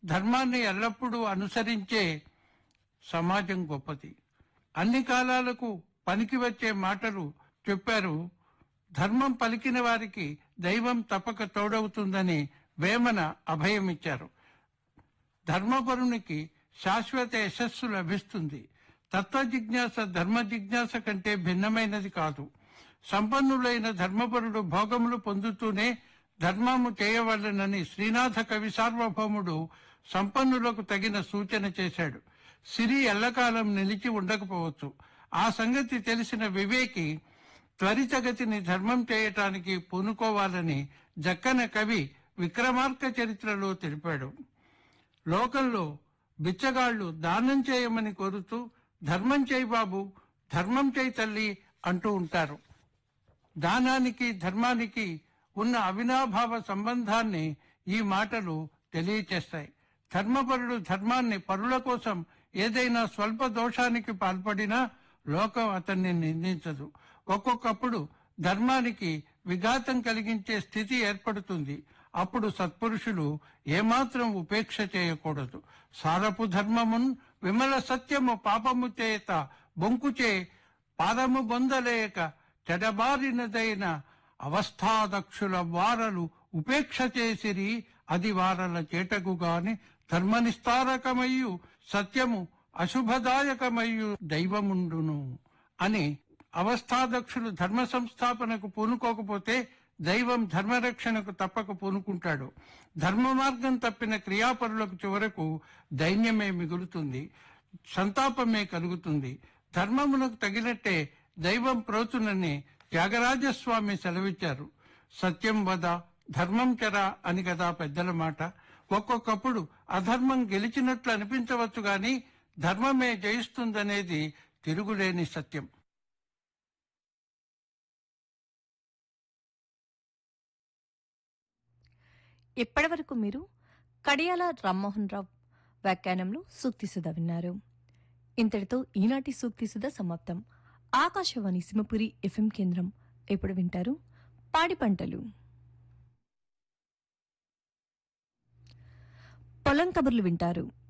ధర్మాన్ని ఎల్లప్పుడూ అనుసరించే సమాజం గొప్పది అన్ని కాలాలకు పనికి వచ్చే మాటలు చెప్పారు ధర్మం పలికిన వారికి దైవం తప్పక తోడవుతుందని వేమన అభయమిచ్చారు ధర్మపరునికి శాశ్వత యశస్సు లభిస్తుంది తత్వ జిజ్ఞాస ధర్మ జిజ్ఞాస కంటే భిన్నమైనది కాదు సంపన్నులైన ధర్మపరుడు భోగములు పొందుతూనే ధర్మము చేయవలనని శ్రీనాథ కవి సార్వభౌముడు సంపన్నులకు తగిన సూచన చేశాడు సిరి ఎల్లకాలం నిలిచి ఉండకపోవచ్చు ఆ సంగతి తెలిసిన వివేకి త్వరితగతిని ధర్మం చేయటానికి పూనుకోవాలని జక్కన కవి విక్రమార్క చరిత్రలో తెలిపాడు లోకంలో బిచ్చగాళ్లు దానం చేయమని కోరుతూ ధర్మం చేయి బాబు ధర్మం చేయి తల్లి అంటూ ఉంటారు దానానికి ధర్మానికి ఉన్న అవినాభావ సంబంధాన్ని ఈ మాటలు తెలియచేస్తాయి ధర్మపరుడు ధర్మాన్ని పరుల కోసం ఏదైనా స్వల్ప దోషానికి పాల్పడినా లోకం అతన్ని నిందించదు ఒక్కొక్కప్పుడు ధర్మానికి విఘాతం కలిగించే స్థితి ఏర్పడుతుంది అప్పుడు సత్పురుషులు ఏమాత్రం ఉపేక్ష చేయకూడదు సారపు ధర్మమున్ విమల సత్యము పాపము చేత బొంకుచే పాదము బొందలేక చెడబారినదైన అవస్థాదక్షుల వారలు ఉపేక్ష చేసిరి అది వారల చేటకు గాని ధర్మనిస్తారకమయ్యు సత్యము అశుభదాయకమయ్యు దైవముండును అని అవస్థాదక్షులు ధర్మ సంస్థాపనకు పూనుకోకపోతే దైవం ధర్మరక్షణకు తప్పక పూనుకుంటాడు ధర్మ మార్గం తప్పిన క్రియాపరులకు చివరకు దైన్యమే మిగులుతుంది సంతాపమే కలుగుతుంది ధర్మమునకు తగినట్టే దైవం ప్రోతునని త్యాగరాజస్వామి సెలవిచ్చారు సత్యం వద ధర్మం చెర అని కదా పెద్దల మాట ఒక్కొక్కప్పుడు అధర్మం గెలిచినట్లు అనిపించవచ్చు గాని ధర్మమే జయిస్తుందనేది తిరుగులేని సత్యం ఇప్పటివరకు మీరు కడియాల రామ్మోహన్ రావు వ్యాఖ్యానంలో సూక్తి సుధ విన్నారు ఇంతటితో ఈనాటి సూక్తి సుధ సమాప్తం ఆకాశవాణి సింహపురి ఎఫ్ఎం కేంద్రం ఇప్పుడు వింటారు పాడి పంటలు పొలం కబుర్లు వింటారు